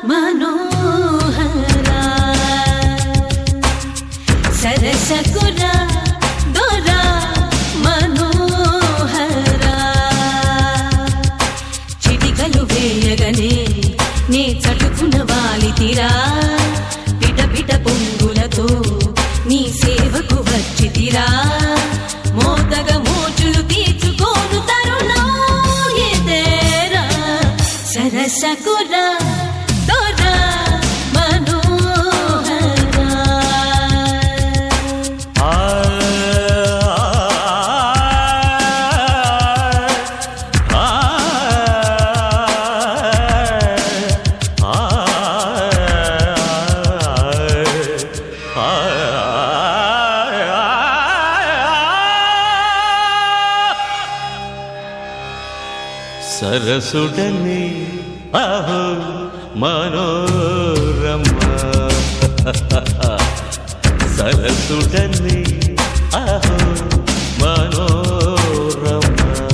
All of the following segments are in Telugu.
మనోహరా సరసకురా దొరా మనోహరా చిటికలు వేయగనే నే చటుకున వాలితిరా పిట పిట పొంగులతో నీ సేవకు వచ్చితిరా మోతగ మోచులు తీర్చుకోను తరుణం ఎదేరా సరసకురా దొరా మనోహరా ఆ ఆ సరసుడని అహో మనోరమ సరసుడని అహో మనోరమ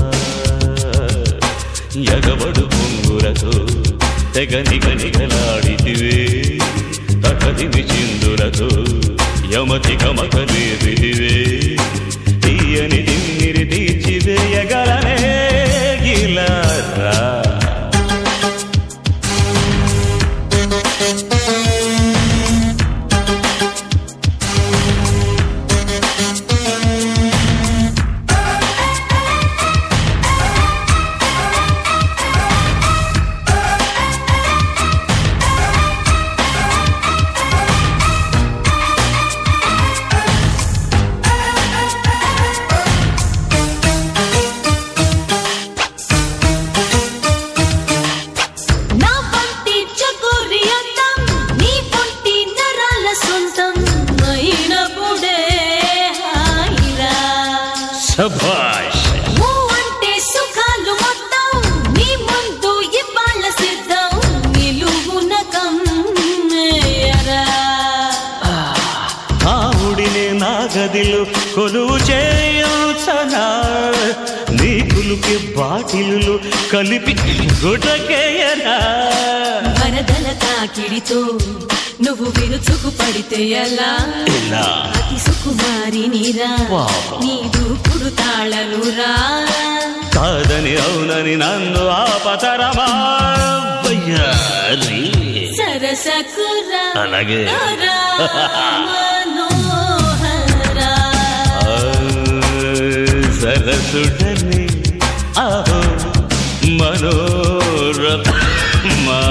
ఎగబడు పొంగులతో తెగ నిగ నిగలాడితివే తటదిమి చిందులతో యమతి కమకలేదివే తీయని తిమ్మిరి తీర్చివేయగలనే గిలారా నా పంటి చకోరి అందం నీ పొంటి నరాల సొంతం అయినప్పుడే హాయిరా సభాష్ ఊ అంటే సుఖాలు మొత్తం నీ ముందు ఇవాళ సిద్ధం నిలువున కమ్మేయరా ఆవుడినే నా గదిలో కొలువు చేయుచనా నీ కులుకి బాటిలు కలిపి గుటకేయనా వరదల తాకిడితో నువ్వు విరుచుకు పడితే ఎలా ఇలా అతి సుకుమారి నీరా వావ్. నీ దూకుడు తాళనురా కాదని అవునని నన్ను ఆపతరమా వయ్యారి. సరసకురా అలాగే. మనోహరా ఆ, సరసుడని ఆహో మనోరమా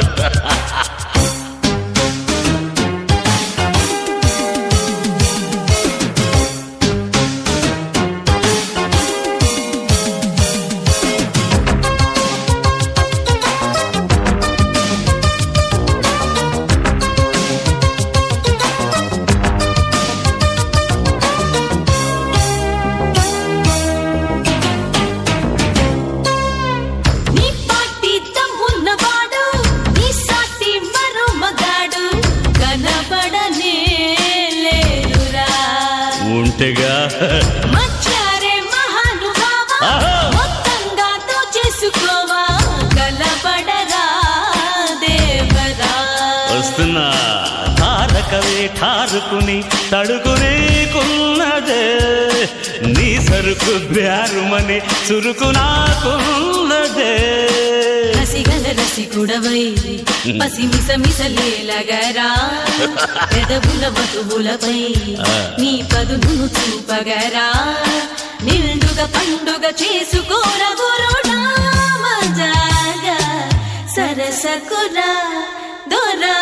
నీ పాటి దమ్మున్నవాడు నీ సాటి మరో మగాడు కనబడనే లేరురా ఉంటేగా మచ్చారే మహానుభావా ఆహా. మొత్తంగా దోచేసుకోవా కలబడరా దేవరా వస్తున్నా తారకవే ఠారుకుని తడుకునేకున్నదే నీ సరుకు బ్యారుమని చురుకు నాకున్నదే రసిగల రసికుడవై పసిమిస మిసలేలగరా పెదవుల మధువులపై నీ పదును చూపగరా నిండుగా పండుగ చేసుకోర గురుడా మజాగా సరసకురా దొరా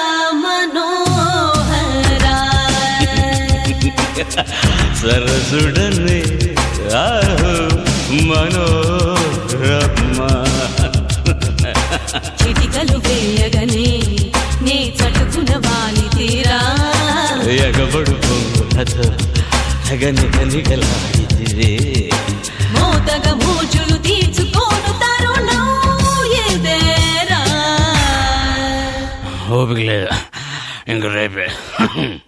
మనోహరా సరసుడనే ఆహో మనోరమా చిటికలు వేయగనే నే చటుకున వాలి తీరా ఎగబడు పొంగులతో గనిగనిగలాడితివే మోతగ మోజులు తీర్చుకోను తరుణం ఎదేరా ఓపిక లేదు ఇంక రేపే